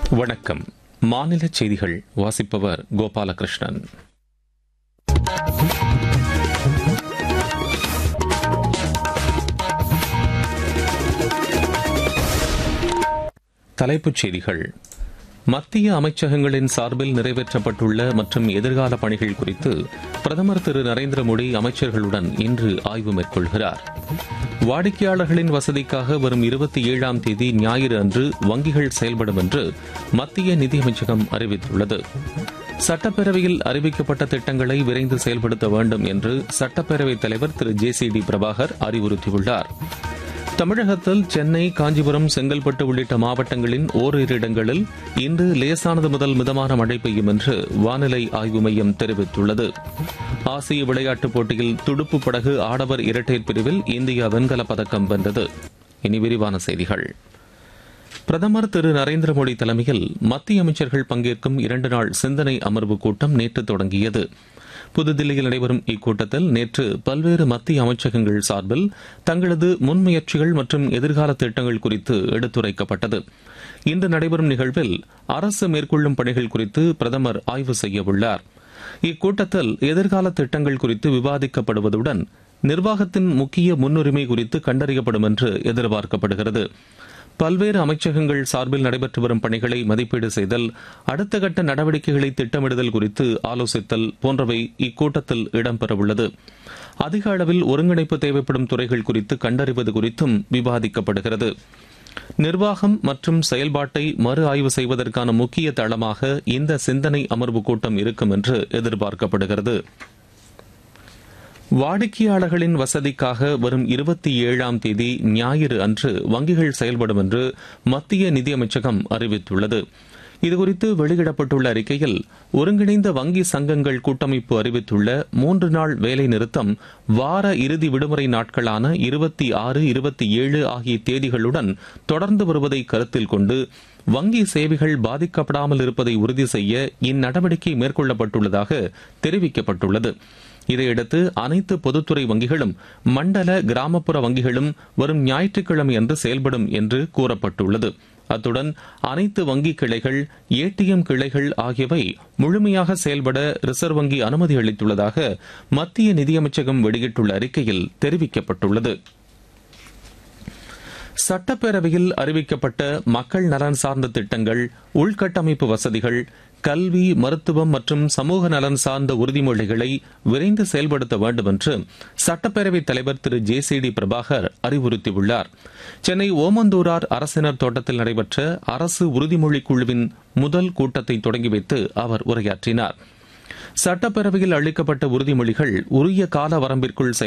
வணக்கம் மாநில செய்திகள் வாசிப்பவர் கோபாலகிருஷ்ணன் தலைப்புச் செய்திகள் மத்திய அமைச்சகங்களின் சார்பில் நிறைவேற்றப்பட்டுள்ள மற்றும் எதிர்கால பணிகள் குறித்து பிரதமர் திரு நரேந்திர மோடி அமைச்சர்களுடன் இன்று ஆய்வு மேற்கொள்கிறார் வாடிக்கையாளர்களின் வசதிக்காக வரும் இருபத்தி ஏழாம் தேதி ஞாயிறு அன்று வங்கிகள் செயல்படும் என்று மத்திய நிதியமைச்சகம் அறிவித்துள்ளது சட்டப்பேரவையில் அறிவிக்கப்பட்ட திட்டங்களை விரைந்து செயல்படுத்த வேண்டும் என்று சட்டப்பேரவைத் தலைவர் திரு ஜே சி டி பிரபாகர் அறிவுறுத்தியுள்ளார் தமிழகத்தில் சென்னை காஞ்சிபுரம் செங்கல்பட்டு உள்ளிட்ட மாவட்டங்களின் ஓரிரு இடங்களில் இன்று லேசானது முதல் மிதமான மழை பெய்யும் என்று வானிலை ஆய்வு மையம் தெரிவித்துள்ளது ஆசிய விளையாட்டுப் போட்டியில் துடுப்பு படகு ஆடவர் இரட்டையர் பிரிவில் இந்தியா வெண்கலப் பதக்கம் வென்றது இனி விரிவான செய்திகள் பிரதமர் திரு நரேந்திர மோடி தலைமையில் மத்திய அமைச்சர்கள் பங்கேற்கும் இரண்டு நாள் சிந்தனை அமர்வு கூட்டம் நேற்று தொடங்கியது புதுதில்லியில் நடைபெறும் இக்கூட்டத்தில் நேற்று பல்வேறு மத்திய அமைச்சகங்கள் சார்பில் தங்களது முன்முயற்சிகள் மற்றும் எதிர்கால திட்டங்கள் குறித்து எடுத்துரைக்கப்பட்டது இன்று நடைபெறும் நிகழ்வில் அரசு மேற்கொள்ளும் பணிகள் குறித்து பிரதமர் ஆய்வு செய்யவுள்ளார் இக்கூட்டத்தில் எதிர்கால திட்டங்கள் குறித்து விவாதிக்கப்படுவதுடன் நிர்வாகத்தின் முக்கிய முன்னுரிமை குறித்து கண்டறியப்படும் என்று எதிர்பார்க்கப்படுகிறது பல்வேறு அமைச்சகங்கள் சார்பில் நடைபெற்று வரும் பணிகளை மதிப்பீடு செய்தல் அடுத்த கட்ட நடவடிக்கைகளை திட்டமிடுதல் குறித்து ஆலோசித்தல் போன்றவை இக்கூட்டத்தில் இடம்பெறவுள்ளது அதிக அளவில் ஒருங்கிணைப்பு தேவைப்படும் துறைகள் குறித்து கண்டறிவது குறித்தும் விவாதிக்கப்படுகிறது நிர்வாகம் மற்றும் செயல்பாட்டை மறு ஆய்வு செய்வதற்கான முக்கிய தளமாக இந்த சிந்தனை அமர்வு கூட்டம் இருக்கும் என்று எதிர்பார்க்கப்படுகிறது வாடிக்கையாளர்களின் வசதிக்காக வரும் இருபத்தி ஏழாம் தேதி ஞாயிறு அன்று வங்கிகள் செயல்படும் என்று மத்திய நிதியமைச்சகம் அறிவித்துள்ளது இதுகுறித்து வெளியிடப்பட்டுள்ள அறிக்கையில் ஒருங்கிணைந்த வங்கி சங்கங்கள் கூட்டமைப்பு அறிவித்துள்ள மூன்று நாள் வேலை நிறுத்தம் வார இறுதி விடுமுறை நாட்களான இருபத்தி ஆறு இருபத்தி ஏழு ஆகிய தேதிகளுடன் தொடர்ந்து வருவதை கருத்தில் கொண்டு வங்கி சேவைகள் பாதிக்கப்படாமல் இருப்பதை உறுதி செய்ய இந்நடவடிக்கை மேற்கொள்ளப்பட்டுள்ளதாக தெரிவிக்கப்பட்டுள்ளது இதையடுத்து அனைத்து பொதுத்துறை வங்கிகளும் மண்டல கிராமப்புற வங்கிகளும் வரும் ஞாயிற்றுக்கிழமை அன்று செயல்படும் என்று கூறப்பட்டுள்ளது அத்துடன் அனைத்து வங்கி கிளைகள் ஏடிஎம் கிளைகள் ஆகியவை முழுமையாக செயல்பட ரிசர்வ் வங்கி அனுமதி அளித்துள்ளதாக மத்திய நிதியமைச்சகம் வெளியிட்டுள்ள அறிக்கையில் தெரிவிக்கப்பட்டுள்ளது சட்டப்பேரவையில் அறிவிக்கப்பட்ட மக்கள் நலன் சார்ந்த திட்டங்கள் உள்கட்டமைப்பு வசதிகள் கல்வி மருத்துவம் மற்றும் சமூக நலன் சார்ந்த உறுதிமொழிகளை விரைந்து செயல்படுத்த வேண்டும் என்று சட்டப்பேரவைத் தலைவர் திரு ஜே சி டி பிரபாகர் அறிவுறுத்தியுள்ளார் சென்னை ஓமந்தூரார் அரசினர் தோட்டத்தில் நடைபெற்ற அரசு உறுதிமொழி குழுவின் முதல் கூட்டத்தை தொடங்கி வைத்து அவர் உரையாற்றினார் சட்டப்பேரவையில் அளிக்கப்பட்ட உறுதிமொழிகள் உரிய கால வரம்பிற்குள்